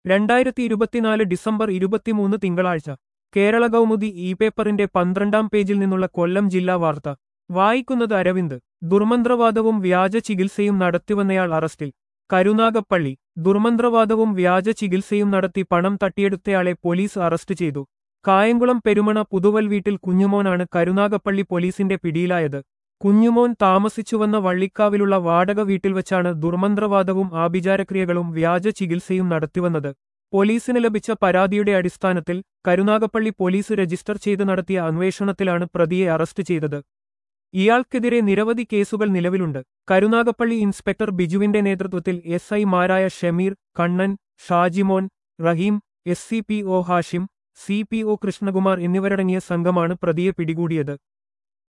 രണ്ടായിരത്തി ഇരുപത്തിനാല് ഡിസംബർ ഇരുപത്തിമൂന്ന് തിങ്കളാഴ്ച കേരള കൗമുദി ഇ പേപ്പറിന്റെ പന്ത്രണ്ടാം പേജിൽ നിന്നുള്ള കൊല്ലം ജില്ലാ വാർത്ത വായിക്കുന്നത് അരവിന്ദ് ദുർമന്ത്രവാദവും വ്യാജ ചികിത്സയും നടത്തിവന്നയാൾ അറസ്റ്റിൽ കരുനാഗപ്പള്ളി ദുർമന്ത്രവാദവും വ്യാജ ചികിത്സയും നടത്തി പണം തട്ടിയെടുത്തയാളെ പോലീസ് അറസ്റ്റ് ചെയ്തു കായംകുളം പെരുമണ പുതുവൽ വീട്ടിൽ കുഞ്ഞുമോനാണ് കരുനാഗപ്പള്ളി പോലീസിന്റെ പിടിയിലായത് കുഞ്ഞുമോൻ താമസിച്ചുവന്ന വള്ളിക്കാവിലുള്ള വാടക വീട്ടിൽ വച്ചാണ് ദുർമന്ത്രവാദവും ആഭിചാരക്രിയകളും വ്യാജ ചികിത്സയും നടത്തിവന്നത് പോലീസിന് ലഭിച്ച പരാതിയുടെ അടിസ്ഥാനത്തിൽ കരുനാഗപ്പള്ളി പോലീസ് രജിസ്റ്റർ ചെയ്ത് നടത്തിയ അന്വേഷണത്തിലാണ് പ്രതിയെ അറസ്റ്റ് ചെയ്തത് ഇയാൾക്കെതിരെ നിരവധി കേസുകൾ നിലവിലുണ്ട് കരുനാഗപ്പള്ളി ഇൻസ്പെക്ടർ ബിജുവിന്റെ നേതൃത്വത്തിൽ എസ് ഐമാരായ Shameer Kannan Shajimon Rahim S C P O Hashim C P O Krishnakumar എന്നിവരടങ്ങിയ സംഘമാണ് പ്രതിയെ പിടികൂടിയത്